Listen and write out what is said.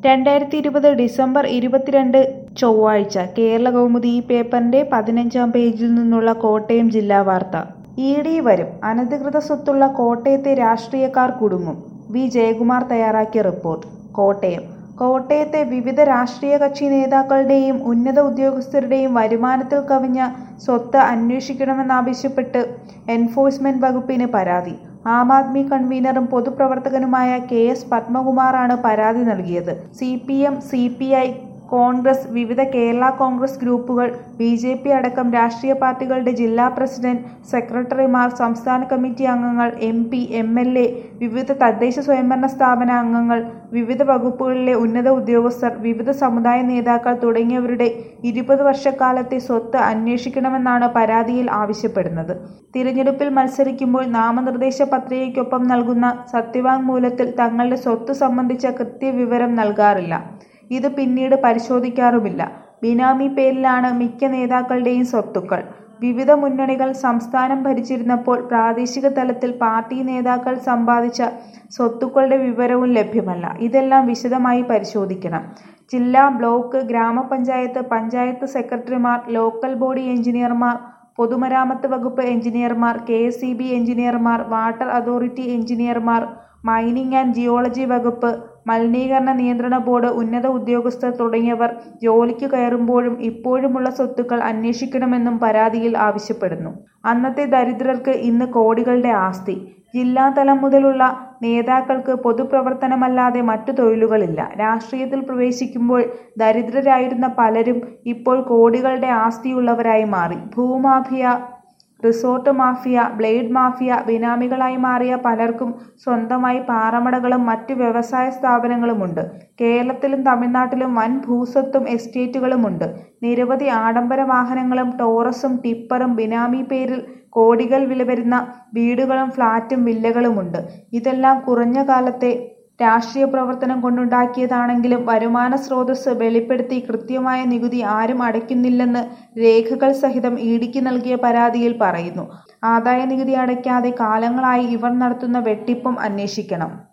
രണ്ടായിരത്തി ഇരുപത് ഡിസംബർ ഇരുപത്തിരണ്ട് ചൊവ്വാഴ്ച കേരള കൗമുദി ഈ പേപ്പറിന്റെ പതിനഞ്ചാം പേജിൽ നിന്നുള്ള കോട്ടയം ജില്ലാ വാർത്ത ഇ ഡി വരും അനധികൃത സ്വത്തുള്ള കോട്ടയത്തെ രാഷ്ട്രീയക്കാർ കുടുങ്ങും വി ജയകുമാർ തയ്യാറാക്കിയ റിപ്പോർട്ട് കോട്ടയം കോട്ടയത്തെ വിവിധ രാഷ്ട്രീയ കക്ഷി നേതാക്കളുടെയും ഉന്നത ഉദ്യോഗസ്ഥരുടെയും വരുമാനത്തിൽ കവിഞ്ഞ സ്വത്ത് അന്വേഷിക്കണമെന്നാവശ്യപ്പെട്ട് എൻഫോഴ്സ്മെന്റ് വകുപ്പിന് പരാതി ആം ആദ്മി കൺവീനറും പൊതുപ്രവർത്തകനുമായ കെ എസ് പത്മകുമാറാണ് പരാതി നൽകിയത് C P M C P I Congress വിവിധ കേരള കോൺഗ്രസ് ഗ്രൂപ്പുകൾ ബി ജെ പി അടക്കം രാഷ്ട്രീയ പാർട്ടികളുടെ ജില്ലാ പ്രസിഡന്റ് സെക്രട്ടറിമാർ സംസ്ഥാന കമ്മിറ്റി അംഗങ്ങൾ M P M L A വിവിധ തദ്ദേശ സ്വയംഭരണ സ്ഥാപന അംഗങ്ങൾ വിവിധ വകുപ്പുകളിലെ ഉന്നത ഉദ്യോഗസ്ഥർ വിവിധ സമുദായ നേതാക്കൾ തുടങ്ങിയവരുടെ ഇരുപത് വർഷക്കാലത്തെ സ്വത്ത് അന്വേഷിക്കണമെന്നാണ് പരാതിയിൽ ആവശ്യപ്പെടുന്നത് തിരഞ്ഞെടുപ്പിൽ മത്സരിക്കുമ്പോൾ നാമനിർദ്ദേശ പത്രികയ്ക്കൊപ്പം നൽകുന്ന സത്യവാങ്മൂലത്തിൽ തങ്ങളുടെ സ്വത്ത് സംബന്ധിച്ച കൃത്യവിവരം നൽകാറില്ല ഇത് പിന്നീട് പരിശോധിക്കാറുമില്ല ബിനാമി പേരിലാണ് മിക്ക നേതാക്കളുടെയും സ്വത്തുക്കൾ വിവിധ മുന്നണികൾ സംസ്ഥാനം ഭരിച്ചിരുന്നപ്പോൾ പ്രാദേശിക തലത്തിൽ പാർട്ടി നേതാക്കൾ സമ്പാദിച്ച സ്വത്തുക്കളുടെ വിവരവും ലഭ്യമല്ല ഇതെല്ലാം വിശദമായി പരിശോധിക്കണം ജില്ലാ ബ്ലോക്ക് ഗ്രാമപഞ്ചായത്ത് പഞ്ചായത്ത് സെക്രട്ടറിമാർ ലോക്കൽ ബോഡി എഞ്ചിനീയർമാർ പൊതുമരാമത്ത് വകുപ്പ് എഞ്ചിനീയർമാർ കെ എസ് ഇ ബി എഞ്ചിനീയർമാർ വാട്ടർ അതോറിറ്റി എഞ്ചിനീയർമാർ മൈനിങ് ആൻഡ് ജിയോളജി വകുപ്പ് മലിനീകരണ നിയന്ത്രണ ബോർഡ് ഉന്നത ഉദ്യോഗസ്ഥർ തുടങ്ങിയവർ ജോലിക്ക് കയറുമ്പോഴും ഇപ്പോഴുമുള്ള സ്വത്തുക്കൾ അന്വേഷിക്കണമെന്നും പരാതിയിൽ ആവശ്യപ്പെടുന്നു അന്നത്തെ ദരിദ്രർക്ക് ഇന്ന് കോടികളുടെ ആസ്തി ജില്ലാതലം മുതലുള്ള നേതാക്കൾക്ക് പൊതുപ്രവർത്തനമല്ലാതെ മറ്റു തൊഴിലുകളില്ല രാഷ്ട്രീയത്തിൽ പ്രവേശിക്കുമ്പോൾ ദരിദ്രരായിരുന്ന പലരും ഇപ്പോൾ കോടികളുടെ ആസ്തിയുള്ളവരായി മാറി ഭൂമാഫിയ റിസോർട്ട് മാഫിയ ബ്ലേഡ് മാഫിയ ബിനാമികളായി മാറിയ പലർക്കും സ്വന്തമായി പാറമടകളും മറ്റു വ്യവസായ സ്ഥാപനങ്ങളുമുണ്ട് കേരളത്തിലും തമിഴ്നാട്ടിലും വൻ ഭൂസ്വത്തും എസ്റ്റേറ്റുകളുമുണ്ട് നിരവധി ആഡംബര വാഹനങ്ങളും ടോറസും ടിപ്പറും ബിനാമി പേരിൽ കോടികൾ വില വരുന്ന വീടുകളും ഫ്ളാറ്റും വില്ലകളുമുണ്ട് ഇതെല്ലാം കുറഞ്ഞ കാലത്തെ രാഷ്ട്രീയ പ്രവർത്തനം കൊണ്ടുണ്ടാക്കിയതാണെങ്കിലും വരുമാന സ്രോതസ് വെളിപ്പെടുത്തി കൃത്യമായ നികുതി ആരും അടയ്ക്കുന്നില്ലെന്ന് രേഖകൾ സഹിതം ഇഡിക്ക് നൽകിയ പരാതിയിൽ പറയുന്നു ആദായ നികുതി അടയ്ക്കാതെ കാലങ്ങളായി ഇവർ നടത്തുന്ന വെട്ടിപ്പും അന്വേഷിക്കണം